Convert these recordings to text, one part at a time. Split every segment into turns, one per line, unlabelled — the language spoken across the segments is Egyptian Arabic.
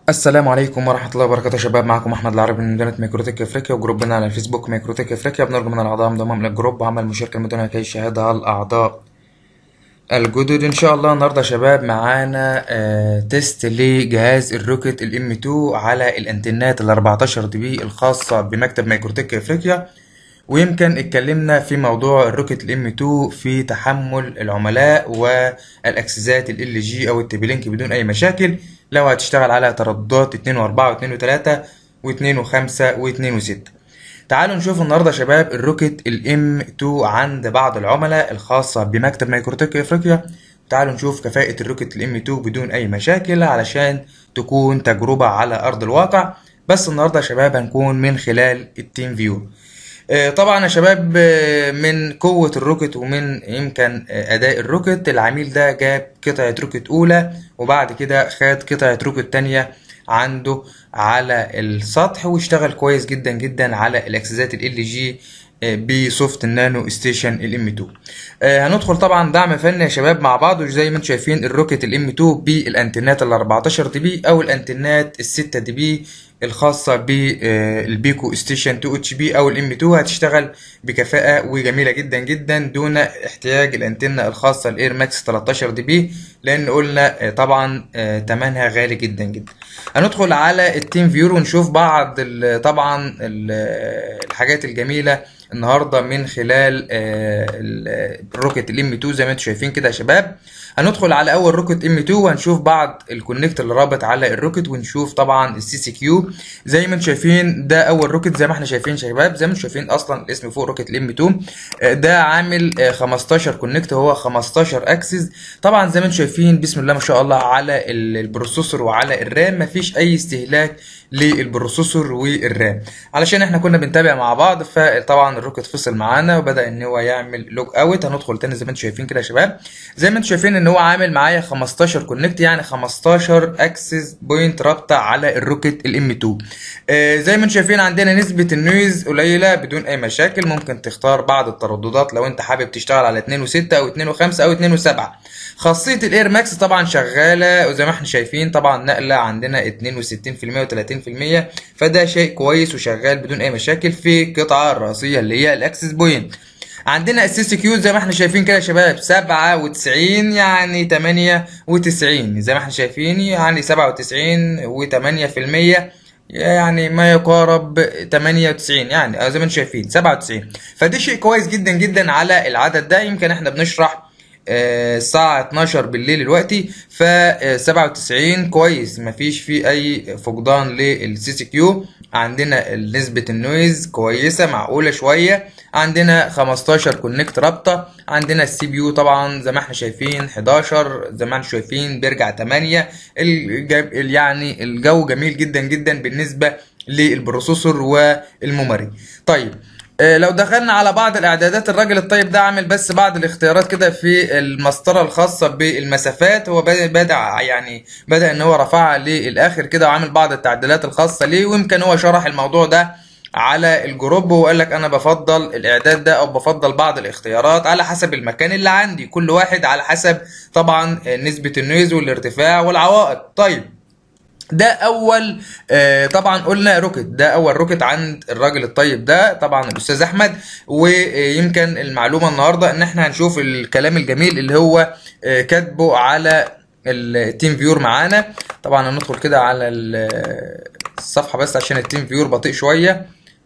السلام عليكم ورحمة الله وبركاته يا شباب معكم أحمد العربي من مدينة ميكروتك أفريقيا وجروبنا على الفيسبوك ميكروتك أفريقيا بنرجو من الأعضاء انضمام للجروب وعمل مشاركة مدونة كي يشاهدها الأعضاء الجدد إن شاء الله النهاردة يا شباب معانا آه تيست لجهاز الروكت الام 2 على الانترنت ال 14 دي بي الخاصة بمكتب ميكروتك أفريقيا ويمكن اتكلمنا في موضوع الروكت الام 2 في تحمل العملاء والاكسسات ال جي او التي لينك بدون اي مشاكل لو هتشتغل على ترددات 2 و4 و2 و3 و2 و5 و2 و6 تعالوا نشوف النهارده يا شباب الروكت الام 2 عند بعض العملاء الخاصة بمكتب مايكروتك افريقيا تعالوا نشوف كفاءة الروكت الام 2 بدون اي مشاكل علشان تكون تجربة على ارض الواقع بس النهارده يا شباب هنكون من خلال التيم فيو آه، طبعا يا شباب آه، من قوة الروكت ومن يمكن آه، أداء الروكت العميل ده جاب قطعة روكت أولى وبعد كده خد قطعة روكت تانية عنده على السطح واشتغل كويس جدا جدا على الاكسسات ال جي بسوفت النانو ستيشن الام 2 آه، هندخل طبعا دعم فني يا شباب مع بعض وزي ما انتم شايفين الروكت الام 2 بالانترنت ال 14 دي بي او الانترنت ال 6 دي بي الخاصة بالبيكو ستيشن 2 اتش بي او الام 2 هتشتغل بكفاءة وجميلة جدا جدا دون احتياج الانتنة الخاصة الاير ماكس 13 دي بي لان قلنا آه، طبعا آه، تمنها غالي جدا جدا هندخل على التيم فيور ونشوف بعض ال- طبعا ال- الحاجات الجميلة النهارده من خلال آه، ال- الروكت الام 2 زي ما انتم شايفين كده يا شباب هندخل على اول روكت ام 2 وهنشوف بعض الكونكت اللي رابط على الروكت ونشوف طبعا السي سي كيو زي ما انتم شايفين ده اول روكت زي ما احنا شايفين شباب زي ما انتم شايفين اصلا الاسم فوق روكت الام 2 آه، ده عامل آه، 15 كونكت هو 15 اكسس طبعا زي ما انتم شايفين بسم الله ما شاء الله على ال- البروسيسور وعلى الرام مفيش اي استهلاك للبروسيسور والرام علشان احنا كنا بنتابع مع بعض فطبعا الروكت فصل معانا وبدا ان هو يعمل لوج اوت هندخل تاني زي ما انتم شايفين كده يا شباب زي ما انتم شايفين ان هو عامل معايا 15 كونكت يعني 15 اكسس بوينت رابطه على الروكت الام 2 آه زي ما انتم شايفين عندنا نسبه النويز قليله بدون اي مشاكل ممكن تختار بعض الترددات لو انت حابب تشتغل على 2 و6 او 2 و5 او 2 و7 خاصيه الاير ماكس طبعا شغاله وزي ما احنا شايفين طبعا نقله عندنا 62% و30% فده شيء كويس وشغال بدون اي مشاكل في القطعه الرئيسيه اللي هي الاكسس بوينت عندنا السي سي كيو زي ما احنا شايفين كده يا شباب 97 يعني 98 زي ما احنا شايفين يعني 97 و8% يعني ما يقارب 98 يعني أو زي ما انتم شايفين 97 فده شيء كويس جدا جدا على العدد ده يمكن احنا بنشرح آه، الساعة 12 بالليل دلوقتي ف آه، 97 كويس مفيش فيه أي فقدان للسي سي كيو عندنا نسبة النويز كويسة معقولة شوية عندنا 15 كونكت رابطة عندنا السي بي يو طبعا زي ما احنا شايفين 11 زي ما احنا شايفين بيرجع 8 الج- يعني الجو جميل جدا جدا بالنسبة للبروسيسور والميموري طيب آه، لو دخلنا على بعض الاعدادات الراجل الطيب ده عامل بس بعض الاختيارات كده في المسطره الخاصه بالمسافات هو بدا بدا- يعني بدا ان هو رفعها للاخر كده وعامل بعض التعديلات الخاصه ليه ويمكن هو شرح الموضوع ده على الجروب وقال لك انا بفضل الاعداد ده او بفضل بعض الاختيارات على حسب المكان اللي عندي كل واحد على حسب طبعا آه، نسبه النويز والارتفاع والعوائق طيب ده اول آه طبعا قلنا روكت ده اول روكت عند الراجل الطيب ده طبعا الاستاذ احمد ويمكن المعلومه النهارده ان احنا هنشوف الكلام الجميل اللي هو آه كاتبه على التيم فيور معانا طبعا هندخل كده على ال- الصفحه بس عشان التيم فيور بطيء شويه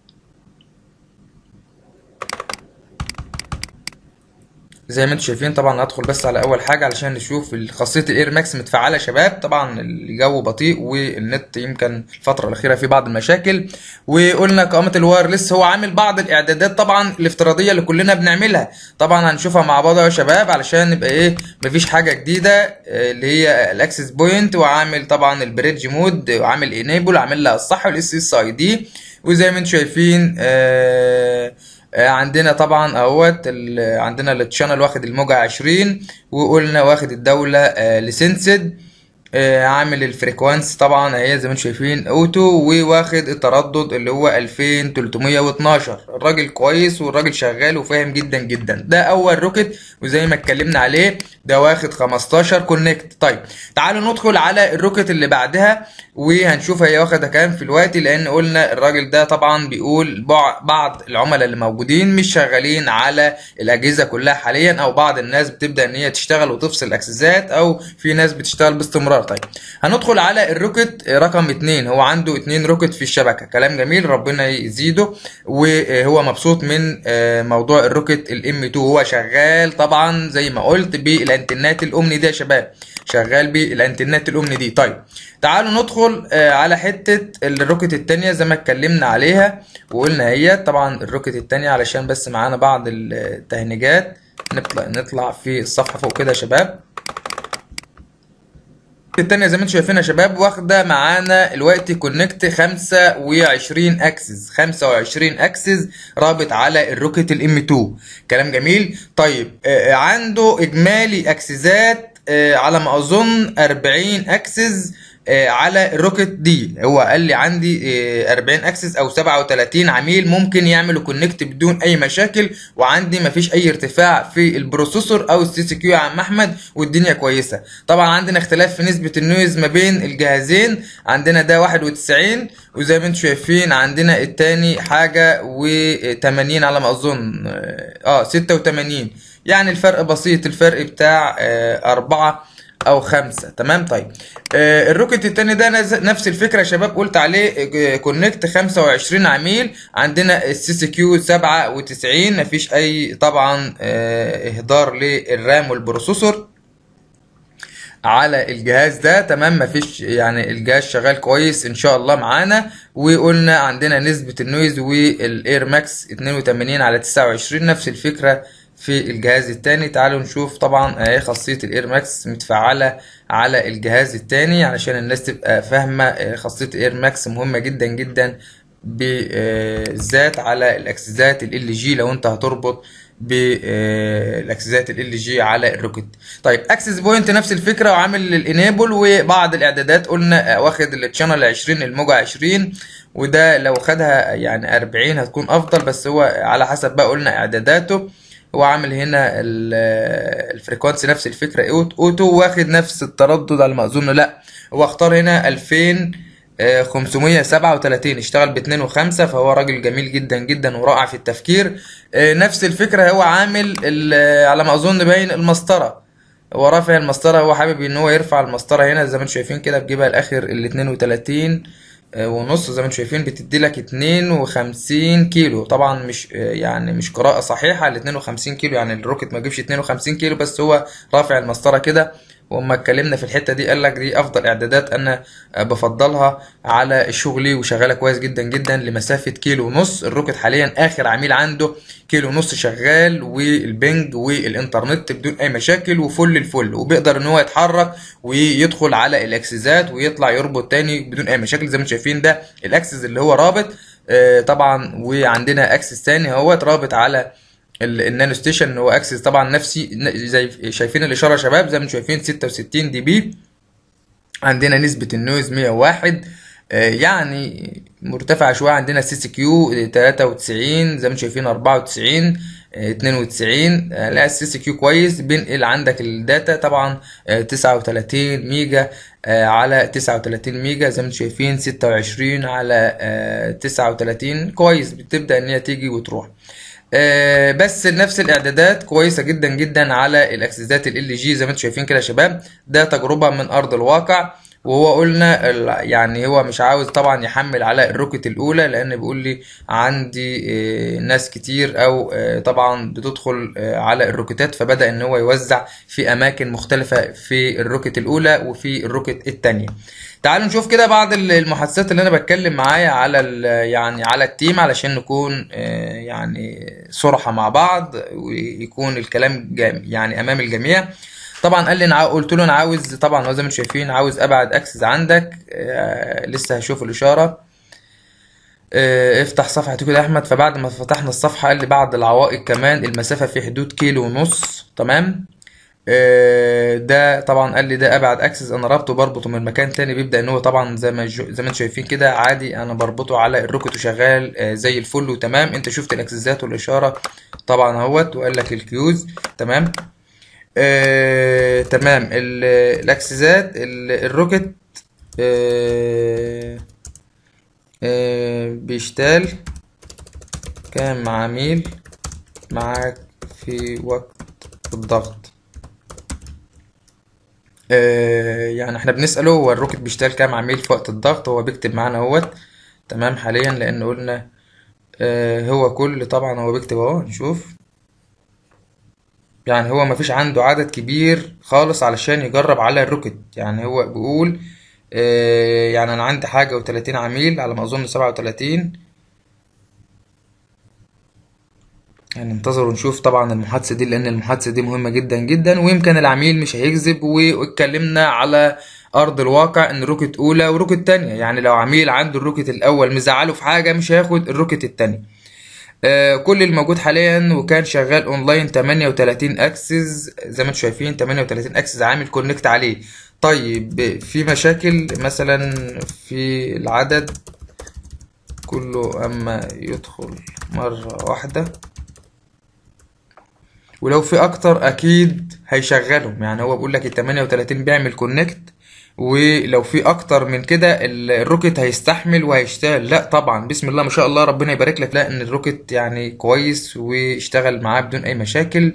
زي ما انتم شايفين طبعا هدخل بس على اول حاجه علشان نشوف خاصيه الاير ماكس متفعله يا شباب طبعا الجو بطيء والنت يمكن الفتره الاخيره في بعض المشاكل وقلنا قائمه الوايرلس هو عامل بعض الاعدادات طبعا الافتراضيه اللي كلنا بنعملها طبعا هنشوفها مع بعض يا شباب علشان نبقى ايه مفيش حاجه جديده اه، اللي هي الاكسس بوينت وعامل طبعا البريدج مود وعامل انيبل عامل لها الصح والاس اس اي دي وزي ما انتم شايفين آه آه، عندنا طبعا اهوت ال- عندنا التشانل واخد الموجة 20 وقلنا واخد الدولة ليسنسد عامل الفريكوانس طبعا اهي زي ما انتم شايفين اوتو وواخد التردد اللي هو 2312 الراجل كويس والراجل شغال وفاهم جدا جدا ده اول روكت وزي ما اتكلمنا عليه ده واخد 15 كونكت طيب تعالوا ندخل على الروكت اللي بعدها وهنشوف هي واخده كام في الوقت لان قلنا الراجل ده طبعا بيقول بع- بعض العملاء اللي موجودين مش شغالين على الاجهزه كلها حاليا او بعض الناس بتبدا ان هي تشتغل وتفصل الاكسسات او في ناس بتشتغل باستمرار طيب هندخل على الروكت رقم اتنين هو عنده اتنين روكت في الشبكه كلام جميل ربنا يزيده وهو مبسوط من آه، موضوع الروكت الام 2 هو شغال طبعا زي ما قلت بالانترنت الامني ده يا شباب شغال بالانترنت الامني دي طيب تعالوا ندخل آه، على حته الروكت التانية زي ما اتكلمنا عليها وقلنا هي طبعا الروكت التانية علشان بس معانا بعض التهنيجات نطلع نطلع في الصفحه فوق كده يا شباب التانية زي ما انتم شايفين يا شباب واخدة معانا الوقت كونكت 25 اكسس 25 اكسس رابط على الروكت الام 2 كلام جميل طيب آه، عنده اجمالي اكسسات آه، على ما اظن 40 اكسس آه، على الروكت دي هو قال لي عندي آه، 40 اكسس او 37 عميل ممكن يعملوا كونكت بدون اي مشاكل وعندي مفيش اي ارتفاع في البروسيسور او السي سي كيو يا عم احمد والدنيا كويسه طبعا عندنا اختلاف في نسبه النويز ما بين الجهازين عندنا ده 91 وزي ما انتم شايفين عندنا التاني حاجه و80 على ما اظن اه 86 يعني الفرق بسيط الفرق بتاع آه، أربعة او خمسة تمام طيب آه الروكت التاني ده نز- نفس الفكره يا شباب قلت عليه آه، كونكت 25 عميل عندنا السي سي كيو 97 مفيش اي طبعا آه اهدار للرام والبروسيسور على الجهاز ده تمام مفيش يعني الجهاز شغال كويس ان شاء الله معانا وقلنا عندنا نسبة النويز والاير ماكس 82 على 29 نفس الفكرة في الجهاز التاني تعالوا نشوف طبعا اهي خاصية الاير ماكس متفعلة على الجهاز التاني علشان الناس تبقى فاهمة آه، خاصية الاير ماكس مهمة جدا جدا بالذات على الاكسسات ال جي لو انت هتربط بالاكسسات ال جي على الروكت طيب اكسس بوينت نفس الفكره وعامل الانيبل وبعض الاعدادات قلنا آه، واخد التشانل 20 الموجة 20 وده لو خدها يعني 40 هتكون افضل بس هو على حسب بقى قلنا اعداداته هو عامل هنا ال- الفريكوانسي نفس الفكره أوت- اوتو واخد نفس التردد على ما اظن لا هو اختار هنا 2000 آه، 537 اشتغل باتنين وخمسة فهو راجل جميل جدا جدا ورائع في التفكير آه، نفس الفكرة هو عامل ال- على ما اظن باين المسطرة هو رافع المسطرة هو حابب ان هو يرفع المسطرة هنا زي ما انتم شايفين كده بجيبها لاخر ال 32 آه، ونص زي ما انتم شايفين بتدي لك 52 كيلو طبعا مش آه، يعني مش قراءة صحيحة ال 52 كيلو يعني الروكت ما يجيبش 52 كيلو بس هو رافع المسطرة كده وما اتكلمنا في الحته دي قال لك دي افضل اعدادات انا بفضلها على شغلي وشغاله كويس جدا جدا لمسافه كيلو ونص الروكت حاليا اخر عميل عنده كيلو ونص شغال والبنج والانترنت بدون اي مشاكل وفل الفل وبيقدر ان هو يتحرك ويدخل على الاكسسات ويطلع يربط تاني بدون اي مشاكل زي ما انتم شايفين ده الاكسس اللي هو رابط آه، طبعا وعندنا اكسس تاني اهوت رابط على ال- النانو ستيشن هو اكسس طبعا نفسي ن- زي شايفين الاشاره يا شباب زي ما انتم شايفين 66 دي بي عندنا نسبة النويز 101 آه، يعني مرتفعة شوية عندنا سي سي كيو 93 زي ما انتم شايفين 94 آه، 92 آه، لا السي سي كيو كويس بينقل عندك الداتا طبعا آه، 39 ميجا آه، على 39 ميجا زي ما انتم شايفين 26 على آه، 39 كويس بتبدأ ان هي تيجي وتروح آه، بس نفس الاعدادات كويسه جدا جدا على الاكسسات ال جي زي ما انتم شايفين كده يا شباب ده تجربه من ارض الواقع وهو قلنا ال- يعني هو مش عاوز طبعا يحمل على الروكت الاولى لان بيقول لي عندي آه، ناس كتير او آه، طبعا بتدخل آه، على الروكتات فبدا ان هو يوزع في اماكن مختلفه في الروكت الاولى وفي الروكت الثانيه تعالوا نشوف كده بعض ال- المحادثات اللي انا بتكلم معايا على ال- يعني على التيم علشان نكون آه، يعني صراحة مع بعض ويكون الكلام جام يعني امام الجميع طبعا قال لي انا عاو- قلت له انا عاوز طبعا هو زي ما انتم شايفين عاوز ابعد اكسس عندك آه، لسه هشوف الاشاره آه، افتح صفحة كده احمد فبعد ما فتحنا الصفحة قال لي بعد العوائق كمان المسافة في حدود كيلو ونص تمام آه، ده طبعا قال لي ده ابعد اكسس انا رابطه بربطه من مكان تاني بيبدا ان هو طبعا زي ما جو- زي ما انتم شايفين كده عادي انا بربطه على الروكت وشغال آه، زي الفل وتمام انت شفت الاكسسات والاشاره طبعا اهوت وقال لك الكيوز تمام آه تمام ال- الاكسسات ال- الروكت آه آه بيشتغل كام عميل معاك في وقت الضغط آه يعني احنا بنسأله هو الروكت بيشتغل كام عميل في وقت الضغط هو بيكتب معانا اهوت تمام حاليا لان قلنا آه هو كل طبعا هو بيكتب اهو نشوف يعني هو مفيش عنده عدد كبير خالص علشان يجرب على الروكت يعني هو بيقول آه يعني انا عندي حاجة وتلاتين عميل على ما اظن سبعة وتلاتين يعني ننتظر ونشوف طبعا المحادثة دي لأن المحادثة دي مهمة جدا جدا ويمكن العميل مش هيكذب واتكلمنا على أرض الواقع إن روكت أولى وروكت تانية يعني لو عميل عنده الروكت الأول مزعله في حاجة مش هياخد الروكت التاني آه كل الموجود حاليا وكان شغال اونلاين 38 اكسس زي ما انتم شايفين 38 اكسس عامل كونكت عليه طيب في مشاكل مثلا في العدد كله اما يدخل مرة واحدة ولو في اكتر اكيد هيشغلهم يعني هو بيقول لك ال 38 بيعمل كونكت ولو في اكتر من كده ال- الروكت هيستحمل وهيشتغل لا طبعا بسم الله ما شاء الله ربنا يبارك لك لا ان الروكت يعني كويس واشتغل معاه بدون اي مشاكل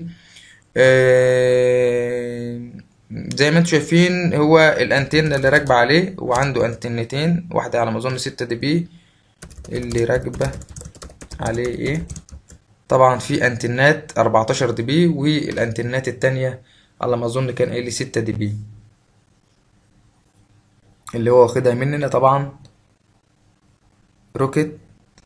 آه، زي ما انتم شايفين هو الانتنة اللي راكبة عليه وعنده انتنتين واحدة على ما اظن 6 دي بي اللي راكبة عليه ايه طبعا في انتنات 14 دي بي والانتنات التانية على ما اظن كان قايل لي 6 دي بي اللي هو واخدها مننا طبعا روكت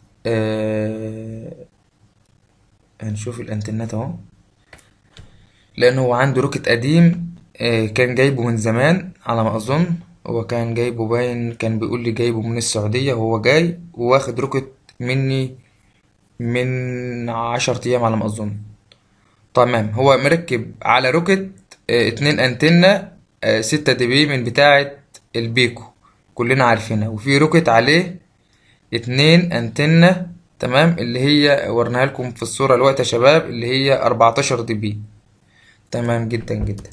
آه هنشوف الانتنات اهو لانه هو عنده روكت قديم آه كان جايبه من زمان على ما اظن هو كان جايبه باين كان بيقول لي جايبه من السعودية وهو جاي واخد روكت مني من عشر ايام على ما اظن تمام هو مركب على روكت آه، اتنين انتنة آه، ستة دي بي من بتاعة البيكو كلنا عارفينها وفي روكت عليه اتنين انتنة تمام اللي هي ورناها لكم في الصورة الوقت يا شباب اللي هي 14 دي بي تمام جدا جدا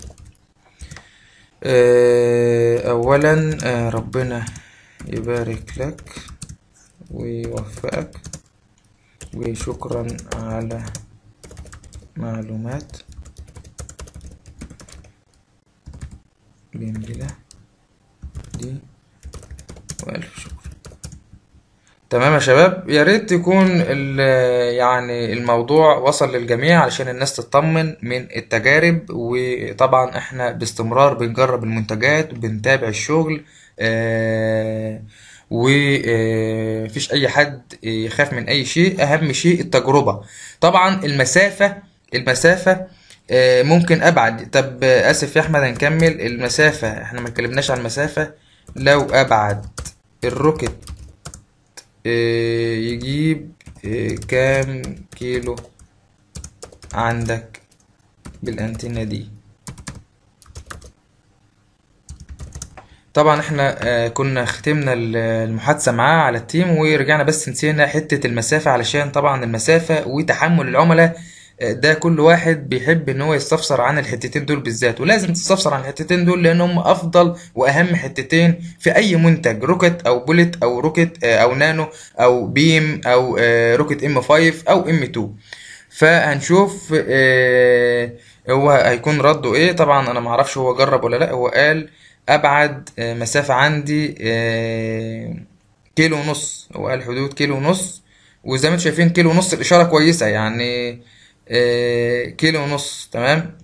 آه، اولا آه، ربنا يبارك لك ويوفقك وشكرا على معلومات جميلة دي وألف شكر تمام يا شباب يا ريت يكون ال- يعني الموضوع وصل للجميع علشان الناس تطمن من التجارب وطبعا احنا باستمرار بنجرب المنتجات وبنتابع الشغل آه ومفيش اي حد يخاف من اي شيء اهم شيء التجربة طبعا المسافة المسافة آه، ممكن ابعد طب آه، اسف يا احمد هنكمل المسافة احنا ما اتكلمناش عن المسافة لو ابعد الروكت آه، يجيب آه، كام كيلو عندك بالانتنة دي طبعا احنا آه، كنا ختمنا ال- المحادثة معاه على التيم ورجعنا بس نسينا حتة المسافة علشان طبعا المسافة وتحمل العملاء آه، ده كل واحد بيحب ان هو يستفسر عن الحتتين دول بالذات ولازم تستفسر عن الحتتين دول لانهم افضل واهم حتتين في اي منتج روكت او بوليت او روكت آه، او نانو او بيم او آه، روكت ام 5 او ام 2 فهنشوف آه، هو هيكون رده ايه طبعا انا معرفش هو جرب ولا لا هو قال ابعد آه، مسافة عندي آه، كيلو ونص هو قال حدود كيلو ونص وزي ما انتم شايفين كيلو ونص الاشارة كويسة يعني آه، كيلو ونص تمام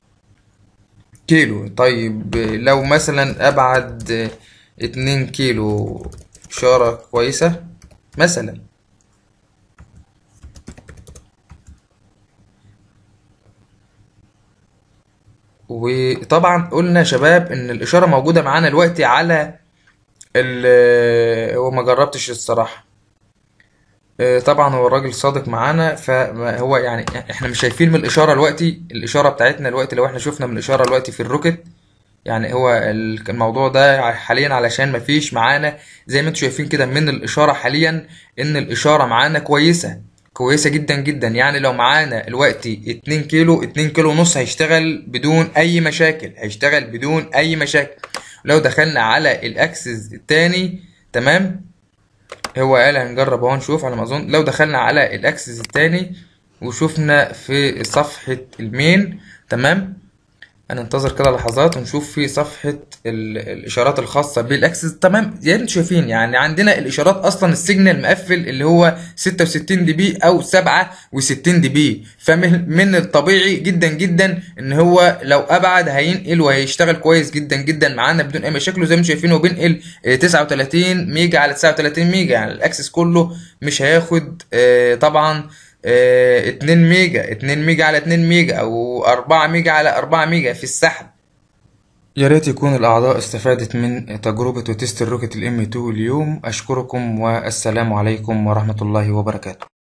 كيلو طيب لو مثلا ابعد آه، اتنين كيلو اشارة كويسة مثلا وطبعا قلنا يا شباب ان الاشاره موجوده معانا دلوقتي على ال هو ما جربتش الصراحه آه، طبعا هو الراجل صادق معانا فهو يعني احنا مش شايفين من الاشاره دلوقتي الاشاره بتاعتنا دلوقتي لو احنا شفنا من الاشاره دلوقتي في الروكت يعني هو ال- الموضوع ده حاليا علشان ما فيش معانا زي ما انتم شايفين كده من الاشاره حاليا ان الاشاره معانا كويسه كويسة جدا جدا يعني لو معانا دلوقتي 2 كيلو 2 كيلو ونص هيشتغل بدون اي مشاكل هيشتغل بدون اي مشاكل لو دخلنا على الاكسس التاني تمام هو قال هنجرب اهو نشوف على ما اظن لو دخلنا على الاكسس التاني وشوفنا في صفحة المين تمام هننتظر كده لحظات ونشوف في صفحة ال- الإشارات الخاصة بالأكسس تمام زي ما انتم شايفين يعني عندنا الإشارات أصلا السيجنال مقفل اللي هو 66 دي بي أو 67 دي بي فمن من الطبيعي جدا جدا إن هو لو أبعد هينقل وهيشتغل كويس جدا جدا معانا بدون أي مشاكل زي ما انتم شايفين هو بينقل آه، 39 ميجا على 39 ميجا يعني الأكسس كله مش هياخد آه، طبعا آه، 2 ميجا 2 ميجا على 2 ميجا او 4 ميجا على 4 ميجا في السحب يا ريت يكون الأعضاء استفادت من تجربة وتست الروكت الام 2 اليوم أشكركم والسلام عليكم ورحمة الله وبركاته